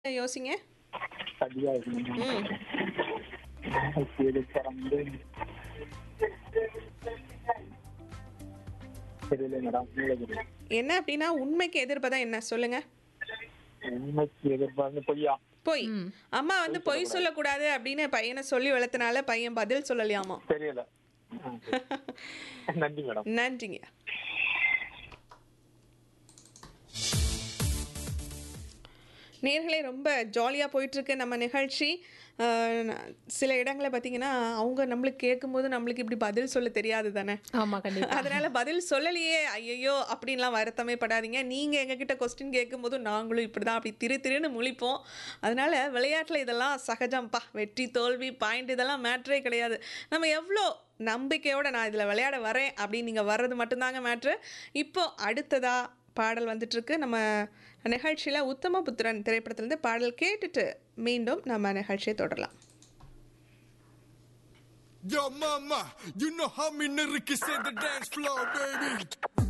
யோசிங்க சரியா இருக்கு ம் பறந்து தெரியல மேடம் நீலகிரி என்ன அப்படின்னா உண்மைக்கு எதிர்ப்பதா என்ன சொல்லுங்க உண்மைக்கு எதிர்பார்ந்து பொய்யா பொய் அம்மா வந்து பொய் சொல்லக்கூடாது அப்படின்னு பையனை சொல்லி வளர்த்தனால பையன் பதில் சொல்லலையாமா தெரியல ஆ. நன்றி மேடம் நன்றிங்க நேர்களே ரொம்ப ஜாலியாக போயிட்டுருக்கு நம்ம நிகழ்ச்சி அஹ், சில இடங்களில் பார்த்தீங்கன்னா அவங்க நம்மளுக்கு கேட்கும்போது நம்மளுக்கு இப்படி பதில் சொல்ல தெரியாது தானே ஆமா கண்டிப்பா அதனால பதில் சொல்லலையே ஐயையோ அப்படின்லாம் வருத்தமே படாதீங்க நீங்கள் எங்ககிட்ட கொஸ்டின் கேட்கும்போது நாங்களும் இப்படி தான் அப்படி திரு திருன்னு முழிப்போம் அதனால விளையாட்டில் இதெல்லாம் சகஜம்ப்பா வெற்றி தோல்வி பாயிண்ட் இதெல்லாம் மேட்ரே கிடையாது நம்ம எவ்வளோ நம்பிக்கையோட நான் இதில் விளையாட வரேன் அப்படின்னு நீங்கள் வர்றது மட்டும்தாங்க மேட்ரு இப்போ அடுத்ததா பாடல் வந்துட்டுருக்கு நம்ம நிகழ்ச்சியில் உத்தமபுத்திரன் திரைப்படத்துலேருந்து பாடல் கேட்டுட்டு மீண்டும் நம்ம நிகழ்ச்சியை தொடரலாம் Yo, mama, you know how me nigga can set the dance floor, baby.